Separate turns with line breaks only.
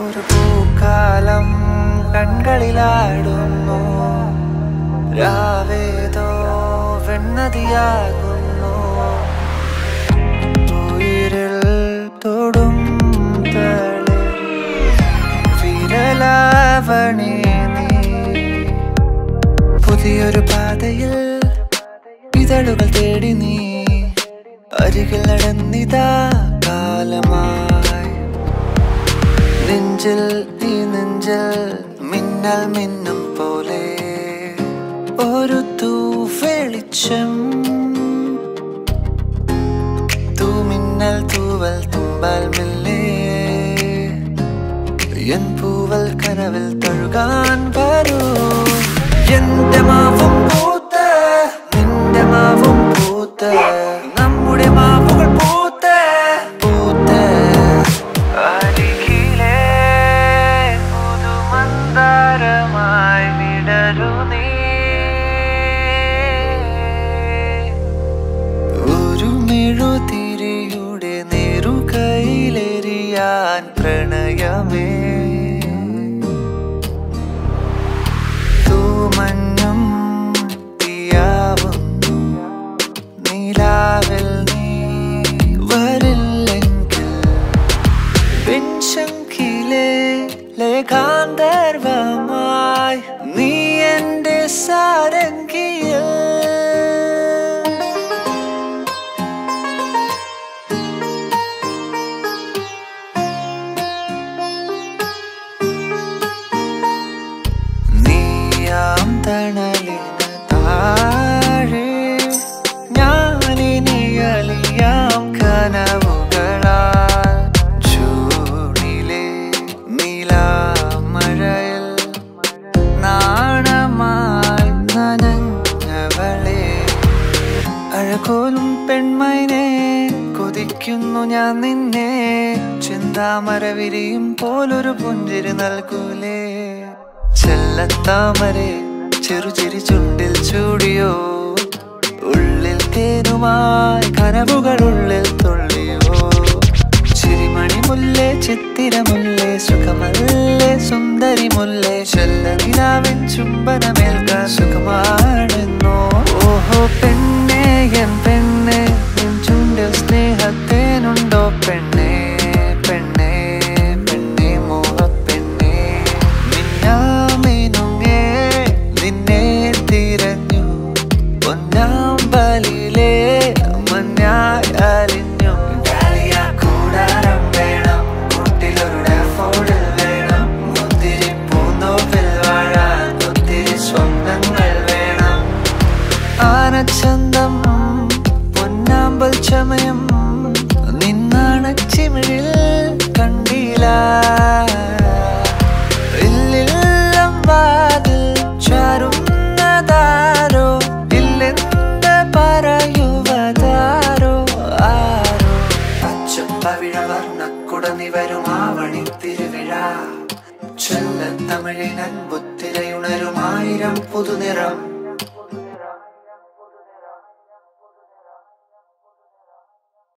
ഒരു പൂക്കാലം കൺകളിലാടുന്നു രാവേതോ വെണ്ണതിയാകുന്നു ഉയിരിൽ തൊടും തളിർ വിരലാവണി നീ പുതിയൊരു പാതയിൽ ഇതളുകൾ തേടി നീ അരികിൽ നടന്നിതാ കാലമായി നെഞ്ചിൽ ഈ നെഞ്ചിൽ മിന്നൽ മിന്നും പോലെ ഒരു തൂവെളിച്ചം തൂമിന്നൽ തൂവൽ തുമ്പാൽ മെല്ലെ എൻ പൂവൽ കനവിൽ തഴുകാൻ വരൂ എന്റെ മാവും പൂത്ത് നിന്റെ മാവും പൂത്ത് നമ്മുടെ മാവുകൾ പൂത്ത് പൂത്ത് അരികിലെ പുതുമന്ദാരമായി വിടരു നീ ഒരു മെഴുതിരിയുടെ നേരുകയിലെറിയാൻ പ്രണയമേ തൂമഞ്ഞും തീയാവുന്നു നീലാവിൽ നീ വരില്ലെങ്കിൽ വെൺശങ്കിലെ ലേഖാന്തർവമായി നീ എന്റെ സാരംഗിയിൽ നീയാം തണലിന് താഴെ ഞാനിനി അലിയാം കനവുകളാൽ ചൂടിലെ നീലാമഴയിൽ നാണമായി നനഞ്ഞവളെ അഴകോലും പെൺമൈനെ കൊതിക്കുന്നു ഞാൻ നിന്നെ ചിന്താമര വിരിയും പോലൊരു പുഞ്ചിരി നൽകൂലേ ചെല്ലത്താമരെ ചെറുചിരി ചുണ്ടിൽ ചൂടിയോ ഉള്ളിൽ തേനുമായി കനവുകൾ ഉള്ളിൽ തുള്ളിയോ ചിരിമണി മുല്ലേ ചിത്തിരമുല്ലേ സുഖമല്ലേ സുന്ദരി മുല്ലേ ചെല്ല നിലാവിൻ ചുംബനമേൽക്കാൻ സുഖമാണെന്നോ ഓഹോ പെണ്ണേ എൻ പെണ്ണേ നിൻ ചുണ്ടിൽ സ്നേഹത്തേനുണ്ടോ പെണ്ണേ പെണ്ണേ പെണ്ണേ മോഹപ്പെണ്ണേ മിന്നാമിനുങ്ങേ നിന്നെ തിരഞ്ഞു പൊന്നാമ്പലിലെ മഞ്ഞായി അലിഞ്ഞു ഡാലിയ കൂടാരം വേണം കൂട്ടിലൊരു ഡാഫോഡിൽ വേണം മുന്തിരി പൂന്തോപ്പിൽ വാഴാൻ ഒത്തിരി സ്വപ്നങ്ങൾ വേണം ആനച്ചന്തം പൊന്നാമ്പൽ ചമയം നിന്നാണച്ചിമിഴിൽ കണ്ടില്ല ഇല്ലില്ലം വാതിൽ ചാരുന്നതാരോ ഇല്ലെന്ന് പറയുവതാരോ ആരോ പച്ചപ്പവിഴ വർണ്ണക്കുടനി വരും ആവണി തിരുവിഴ ചൊല്ല തമിഴിനൻ ബുത്തിരയുണരും ആയിരം പുതുനിറം